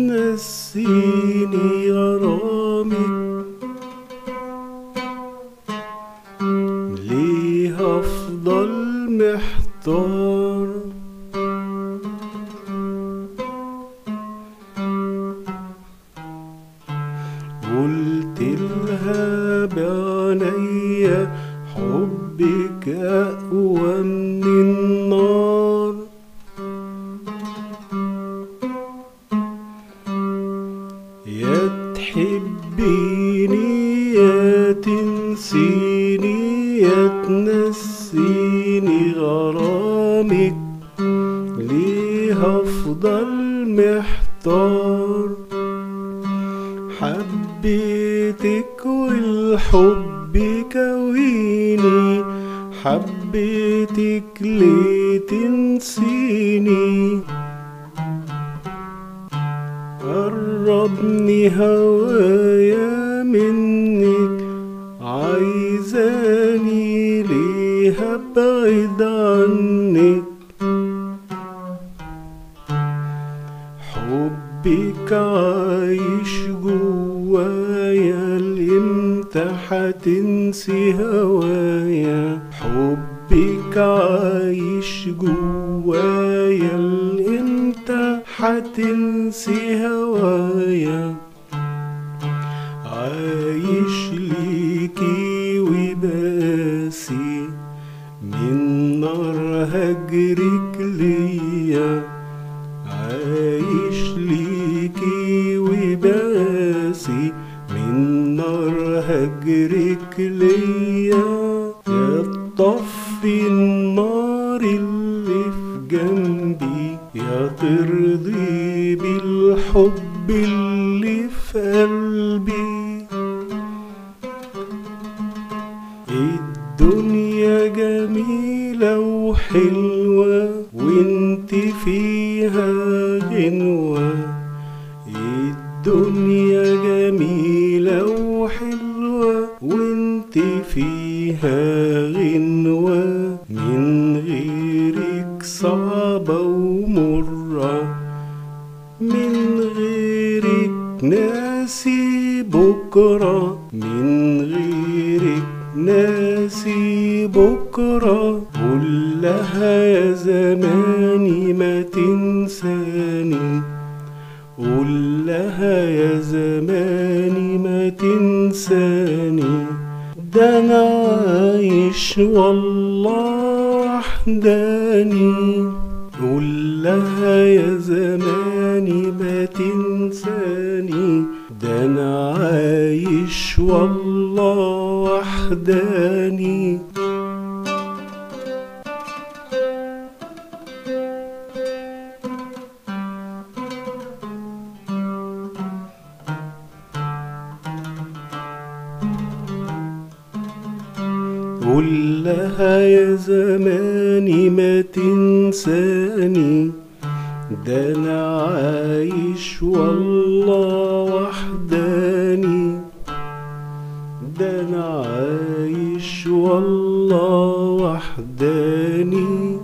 تنسيني غرامك ليه افضل محتار قلت لها بعينيا حبك اقوى من النار يا تحبيني يا تنسيني يا تنسيني غرامك ليه افضل محتار حبيتك والحب كويني حبيتك ليه تنسيني قربني هوايا منك عايزاني ليه ابعد عنك حبك عايش جوايا الامتى هتنسي هوايا حبك عايش جوايا الامتى هتنسي هوايا عايش ليكي وباسي من نار هجرك ليا عايش ليكي وباسي من نار هجرك ليا يا تطفي النار اللي في جنبي يا ترضي بالحب اللي في قلبي الدنيا جميلة وحلوة وانت فيها غنوة الدنيا جميلة وحلوة وانت فيها غنوة من غيرك صعبة ومرة من غيرك ناسي بكرة من غيرك ناسي بكرة قول لها يا زماني ما تنساني قول لها يا زماني ما تنساني ده انا عايش والله وحداني قول لها يا زماني ما تنساني ده انا عايش والله وحداني قول لها يا زماني ما تنساني ده انا عايش والله وحداني ده انا عايش والله وحداني